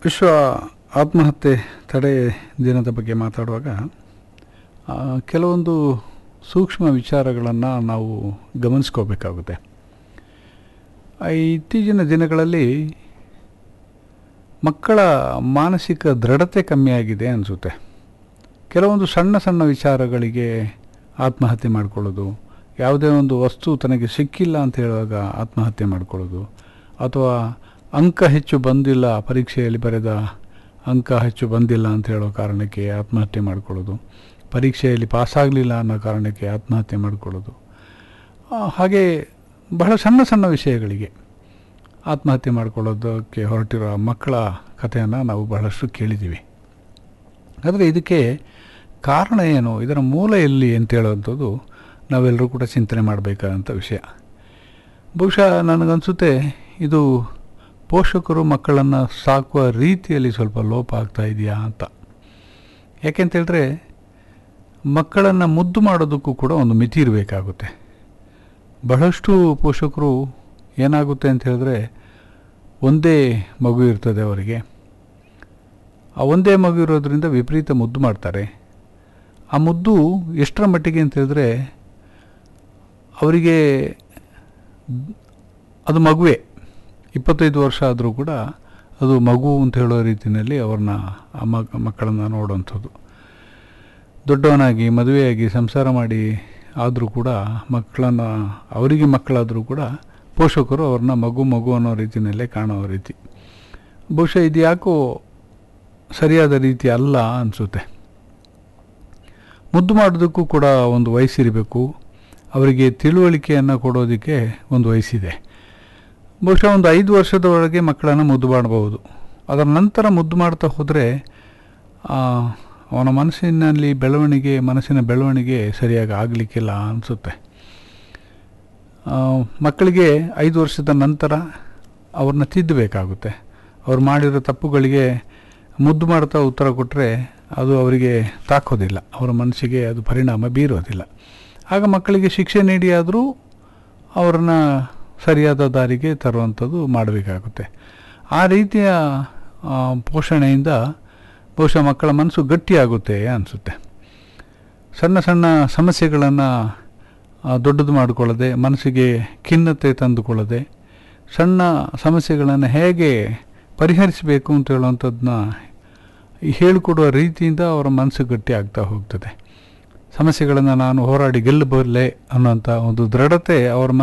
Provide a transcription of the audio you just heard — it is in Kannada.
ವಿಶ್ವ ಆತ್ಮಹತ್ಯೆ ತಡೆ ದಿನದ ಬಗ್ಗೆ ಮಾತಾಡುವಾಗ ಆ, ಕೆಲವೊಂದು ಸೂಕ್ಷ್ಮ ವಿಚಾರಗಳನ್ನು ನಾವು ಗಮನಿಸ್ಕೋಬೇಕಾಗುತ್ತೆ ಆ, ಇತ್ತೀಚಿನ ದಿನಗಳಲ್ಲಿ ಮಕ್ಕಳ ಮಾನಸಿಕ ದೃಢತೆ ಕಮ್ಮಿಯಾಗಿದೆ ಅನಿಸುತ್ತೆ ಕೆಲವೊಂದು ಸಣ್ಣ ಸಣ್ಣ ವಿಚಾರಗಳಿಗೆ ಆತ್ಮಹತ್ಯೆ ಮಾಡಿಕೊಳ್ಳೋದು ಯಾವುದೇ ಒಂದು ವಸ್ತು ತನಗೆ ಸಿಕ್ಕಿಲ್ಲ ಅಂತ ಹೇಳುವಾಗ ಆತ್ಮಹತ್ಯೆ ಮಾಡಿಕೊಳ್ಳೋದು ಅಥವಾ ಅಂಕ ಹೆಚ್ಚು ಬಂದಿಲ್ಲ ಪರೀಕ್ಷೆಯಲ್ಲಿ ಬರೆದ ಅಂಕ ಹೆಚ್ಚು ಬಂದಿಲ್ಲ ಅಂತ ಹೇಳೋ ಕಾರಣಕ್ಕೆ ಆತ್ಮಹತ್ಯೆ ಮಾಡಿಕೊಳ್ಳೋದು ಪರೀಕ್ಷೆಯಲ್ಲಿ ಪಾಸಾಗಲಿಲ್ಲ ಅನ್ನೋ ಕಾರಣಕ್ಕೆ ಆತ್ಮಹತ್ಯೆ ಮಾಡಿಕೊಳ್ಳೋದು ಆ, ಹಾಗೆ ಬಹಳ ಸಣ್ಣ ಸಣ್ಣ ವಿಷಯಗಳಿಗೆ ಆತ್ಮಹತ್ಯೆ ಮಾಡಿಕೊಳ್ಳೋದಕ್ಕೆ ಹೊರಟಿರೋ ಮಕ್ಕಳ ಕಥೆಯನ್ನು ನಾವು ಬಹಳಷ್ಟು ಕೇಳಿದ್ದೀವಿ ಆದರೆ ಇದಕ್ಕೆ ಕಾರಣ ಏನು ಇದರ ಮೂಲ ಎಲ್ಲಿ ಅಂತ ಹೇಳುವಂಥದ್ದು ನಾವೆಲ್ಲರೂ ಕೂಡ ಚಿಂತನೆ ಮಾಡಬೇಕಾದಂಥ ವಿಷಯ ಬಹುಶಃ ನನಗನ್ಸುತ್ತೆ ಇದು ಪೋಷಕರು ಮಕ್ಕಳನ್ನು ಸಾಕುವ ರೀತಿಯಲ್ಲಿ ಸ್ವಲ್ಪ ಲೋಪ ಆಗ್ತಾ ಇದೆಯಾ ಅಂತ ಯಾಕೆಂತ ಹೇಳಿದ್ರೆ ಮಕ್ಕಳನ್ನು ಮುದ್ದು ಮಾಡೋದಕ್ಕೂ ಕೂಡ ಒಂದು ಮಿತಿ ಇರಬೇಕಾಗುತ್ತೆ ಬಹಳಷ್ಟು ಪೋಷಕರು ಏನಾಗುತ್ತೆ ಅಂತ ಹೇಳಿದ್ರೆ ಒಂದೇ ಮಗು ಇರ್ತದೆ ಅವರಿಗೆ ಆ ಒಂದೇ ಮಗು ಇರೋದ್ರಿಂದ ವಿಪರೀತ ಮುದ್ದು ಮಾಡ್ತಾರೆ ಆ ಮುದ್ದು ಎಷ್ಟರ ಮಟ್ಟಿಗೆ ಅಂತ ಹೇಳಿದ್ರೆ ಅವರಿಗೆ ಅದು ಮಗುವೆ ಇಪ್ಪತ್ತೈದು ವರ್ಷ ಆದರೂ ಕೂಡ ಅದು ಮಗು ಅಂತ ಹೇಳೋ ರೀತಿಯಲ್ಲಿ ಅವ್ರನ್ನ ಆ ಮಗ ಮಕ್ಕಳನ್ನು ನೋಡುವಂಥದ್ದು ದೊಡ್ಡವನಾಗಿ ಮದುವೆಯಾಗಿ ಸಂಸಾರ ಮಾಡಿ ಆದರೂ ಕೂಡ ಮಕ್ಕಳನ್ನು ಅವರಿಗೆ ಮಕ್ಕಳಾದರೂ ಕೂಡ ಪೋಷಕರು ಅವ್ರನ್ನ ಮಗು ಮಗು ಅನ್ನೋ ರೀತಿಯಲ್ಲೇ ಕಾಣೋ ರೀತಿ ಬಹುಶಃ ಇದು ಯಾಕೋ ಸರಿಯಾದ ರೀತಿ ಅಲ್ಲ ಅನಿಸುತ್ತೆ ಮುದ್ದು ಮಾಡೋದಕ್ಕೂ ಕೂಡ ಒಂದು ವಯಸ್ಸಿರಬೇಕು ಅವರಿಗೆ ತಿಳುವಳಿಕೆಯನ್ನು ಕೊಡೋದಕ್ಕೆ ಒಂದು ವಯಸ್ಸಿದೆ ಬಹುಶಃ ಒಂದು ಐದು ವರ್ಷದೊಳಗೆ ಮಕ್ಕಳನ್ನು ಮುದ್ದು ಮಾಡಬಹುದು ಅದರ ನಂತರ ಮುದ್ದು ಮಾಡ್ತಾ ಹೋದರೆ ಅವನ ಮನಸ್ಸಿನಲ್ಲಿ ಬೆಳವಣಿಗೆ ಮನಸ್ಸಿನ ಬೆಳವಣಿಗೆ ಸರಿಯಾಗಿ ಆಗಲಿಕ್ಕಿಲ್ಲ ಅನಿಸುತ್ತೆ ಮಕ್ಕಳಿಗೆ ಐದು ವರ್ಷದ ನಂತರ ಅವ್ರನ್ನ ತಿದ್ದಬೇಕಾಗುತ್ತೆ ಅವ್ರು ಮಾಡಿರೋ ತಪ್ಪುಗಳಿಗೆ ಮುದ್ದು ಮಾಡ್ತಾ ಉತ್ತರ ಕೊಟ್ಟರೆ ಅದು ಅವರಿಗೆ ತಾಕೋದಿಲ್ಲ ಅವರ ಮನಸ್ಸಿಗೆ ಅದು ಪರಿಣಾಮ ಬೀರೋದಿಲ್ಲ ಆಗ ಮಕ್ಕಳಿಗೆ ಶಿಕ್ಷೆ ನೀಡಿ ಆದರೂ ಅವ್ರನ್ನ ಸರಿಯಾದ ದಾರಿಗೆ ತರುವಂಥದ್ದು ಮಾಡಬೇಕಾಗುತ್ತೆ ಆ ರೀತಿಯ ಆ, ಪೋಷಣೆಯಿಂದ ಬಹುಶಃ ಮಕ್ಕಳ ಮನಸ್ಸು ಗಟ್ಟಿಯಾಗುತ್ತೆ ಅನಿಸುತ್ತೆ ಸಣ್ಣ ಸಣ್ಣ ಸಮಸ್ಯೆಗಳನ್ನು ದೊಡ್ಡದು ಮಾಡಿಕೊಳ್ಳದೆ ಮನಸ್ಸಿಗೆ ಖಿನ್ನತೆ ತಂದುಕೊಳ್ಳದೆ ಸಣ್ಣ ಸಮಸ್ಯೆಗಳನ್ನು ಹೇಗೆ ಪರಿಹರಿಸಬೇಕು ಅಂತ ಹೇಳುವಂಥದ್ದನ್ನ ಹೇಳಿಕೊಡುವ ರೀತಿಯಿಂದ ಅವರ ಮನಸ್ಸು ಗಟ್ಟಿ ಆಗ್ತಾ ಹೋಗ್ತದೆ ಸಮಸ್ಯೆಗಳನ್ನು ನಾನು ಹೋರಾಡಿ ಗೆಲ್ಲಬಲ್ಲೆ ಅನ್ನೋಂಥ ಒಂದು ದೃಢತೆ ಅವರ